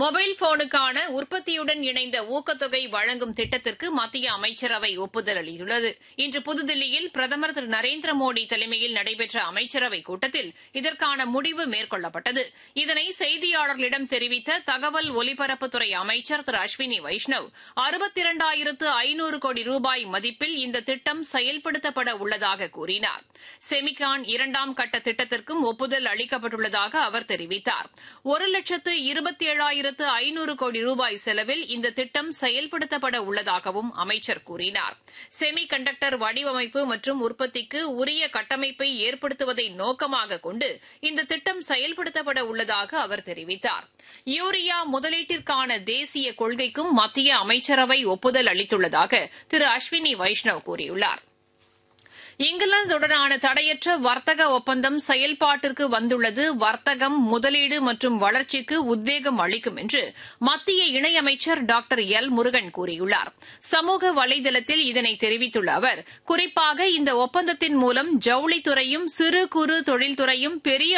mobile போனுக்கான உற்பத்தியுடன் இணைந்த ஊக்கத்தொகை வழங்கும் திட்டத்திற்கு மத்திய அமைச்சரவை ஒப்புதல் அளித்துள்ளது இன்று புதுதில்லியில் பிரதமர் திரு நரேந்திர மோடி தலைமையில் நடைபெற்ற அமைச்சரவைக் கூட்டத்தில் இதற்கான முடிவு மேற்கொள்ளப்பட்டது இதனை செய்தியாளர்களிடம் தெரிவித்த தகவல் ஒலிபரப்புத்துறை அமைச்சர் திரு அஸ்வினி வைஷ்ணவ் அறுபத்தி இரண்டாயிரத்து ஐநூறு கோடி ரூபாய் மதிப்பில் இந்த திட்டம் செயல்படுத்தப்பட உள்ளதாக கூறினார் செமிகான் இரண்டாம் கட்ட திட்டத்திற்கும் ஒப்புதல் அளிக்கப்பட்டுள்ளதாக அவர் தெரிவித்தார் ஒரு லட்சத்து இருபத்தி ஏழாயிரத்து ஐநூறு கோடி ரூபாய் செலவில் இந்த திட்டம் செயல்படுத்தப்பட உள்ளதாகவும் அமைச்சர் கூறினார் செமி கண்டக்டர் வடிவமைப்பு மற்றும் உற்பத்திக்கு உரிய கட்டமைப்பை ஏற்படுத்துவதை நோக்கமாக கொண்டு இந்த திட்டம் செயல்படுத்தப்பட உள்ளதாக அவர் தெரிவித்தார் யூரியா முதலீட்டிற்கான தேசிய கொள்கைக்கும் மத்திய அமைச்சரவை ஒப்புதல் அளித்துள்ளதாக திரு அஸ்வினி வைஷ்ணவ் கூறியுள்ளாா் இங்கிலாந்துடனான தடையற்ற வர்த்தக ஒப்பந்தம் செயல்பாட்டிற்கு வந்துள்ளது வர்த்தகம் முதலீடு மற்றும் வளர்ச்சிக்கு உத்வேகம் அளிக்கும் என்று மத்திய இணையமைச்சர் டாக்டர் எல் முருகன் கூறியுள்ளார் சமூக வலைதளத்தில் இதனை தெரிவித்துள்ள அவர் குறிப்பாக இந்த ஒப்பந்தத்தின் மூலம் ஜவுளித்துறையும் சிறு குறு தொழில்துறையும் பெரிய